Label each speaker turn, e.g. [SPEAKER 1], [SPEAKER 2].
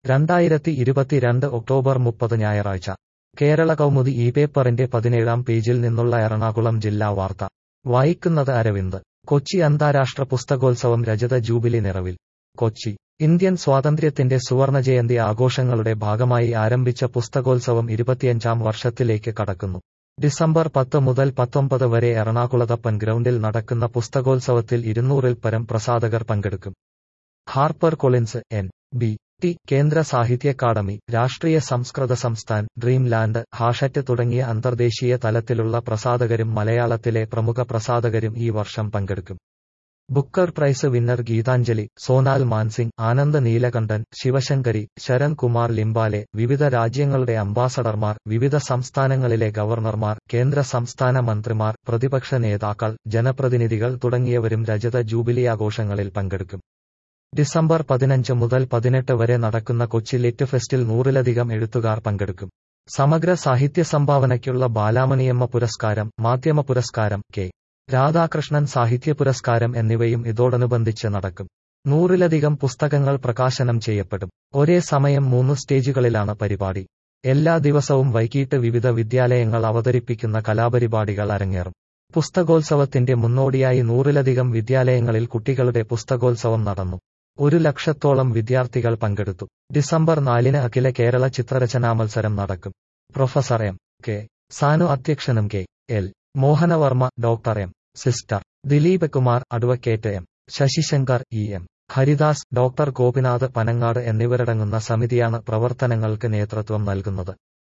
[SPEAKER 1] രണ്ടായിരത്തി ഇരുപത്തിരണ്ട് ഒക്ടോബർ മുപ്പത് ഞായറാഴ്ച കേരള കൗമുദി ഈ പേപ്പറിന്റെ പതിനേഴാം പേജിൽ നിന്നുള്ള എറണാകുളം ജില്ലാ വാർത്ത വായിക്കുന്നത് അരവിന്ദ് കൊച്ചി അന്താരാഷ്ട്ര പുസ്തകോത്സവം രജത ജൂബിലി നിറവിൽ കൊച്ചി ഇന്ത്യൻ സ്വാതന്ത്ര്യത്തിന്റെ സുവർണജയന്തി ആഘോഷങ്ങളുടെ ഭാഗമായി ആരംഭിച്ച പുസ്തകോത്സവം ഇരുപത്തിയഞ്ചാം വർഷത്തിലേക്ക് കടക്കുന്നു ഡിസംബർ പത്ത് മുതൽ പത്തൊമ്പത് വരെ എറണാകുളത്തപ്പൻ ഗ്രൗണ്ടിൽ നടക്കുന്ന പുസ്തകോത്സവത്തിൽ ഇരുന്നൂറിൽ പരം പ്രസാധകർ പങ്കെടുക്കും Harper Collins N B T Kendra Sahitya academy രാഷ്ട്രീയ സംസ്കൃത സംസ്ഥാൻ ഡ്രീം ലാൻഡ് ഹാഷറ്റ് തുടങ്ങിയ അന്തർദേശീയ തലത്തിലുള്ള പ്രസാധകരും മലയാളത്തിലെ പ്രമുഖ പ്രസാധകരും ഈ വർഷം പങ്കെടുക്കും Booker prize winner Geetanjali Sonal Mansingh Anand Neelakantan Sivasankari Sharan Kumar Limbale വിവിധ രാജ്യങ്ങളുടെ അംബാസഡർമാർ വിവിധ സംസ്ഥാനങ്ങളിലെ ഗവർണർമാർ കേന്ദ്ര സംസ്ഥാന മന്ത്രിമാർ പ്രതിപക്ഷ നേതാക്കൾ ജനപ്രതിനിധികൾ തുടങ്ങിയവരും രജത ജൂബിലി ആഘോഷങ്ങളിൽ പങ്കെടുക്കും ഡിസംബർ പതിനഞ്ച് മുതൽ പതിനെട്ട് വരെ നടക്കുന്ന കൊച്ചി ലിറ്റ് ഫെസ്റ്റിൽ നൂറിലധികം എഴുത്തുകാർ പങ്കെടുക്കും സമഗ്ര സാഹിത്യ സംഭാവനയ്ക്കുള്ള ബാലാമണിയമ്മ പുരസ്കാരം മാധ്യമ പുരസ്കാരം കെ രാധാകൃഷ്ണൻ സാഹിത്യ പുരസ്കാരം എന്നിവയും ഇതോടനുബന്ധിച്ച് നടക്കും നൂറിലധികം പുസ്തകങ്ങൾ പ്രകാശനം ചെയ്യപ്പെടും ഒരേ സമയം മൂന്ന് സ്റ്റേജുകളിലാണ് പരിപാടി എല്ലാ ദിവസവും വൈകിട്ട് വിവിധ വിദ്യാലയങ്ങൾ അവതരിപ്പിക്കുന്ന കലാപരിപാടികൾ അരങ്ങേറും പുസ്തകോത്സവത്തിന്റെ മുന്നോടിയായി നൂറിലധികം വിദ്യാലയങ്ങളിൽ കുട്ടികളുടെ പുസ്തകോത്സവം നടന്നു ഒരു ലക്ഷത്തോളം വിദ്യാർത്ഥികൾ പങ്കെടുത്തു ഡിസംബർ നാലിന് അഖില കേരള ചിത്രരചനാ മത്സരം നടക്കും പ്രൊഫസർ എം കെ സാനു അധ്യക്ഷനും K L Mohanavarma doctor M sister Dileep Kumar advocate M Sasisankar E M Haridas doctor Gopinath Panangad എന്നിവരടങ്ങുന്ന സമിതിയാണ് പ്രവർത്തനങ്ങൾക്ക് നേതൃത്വം നൽകുന്നത്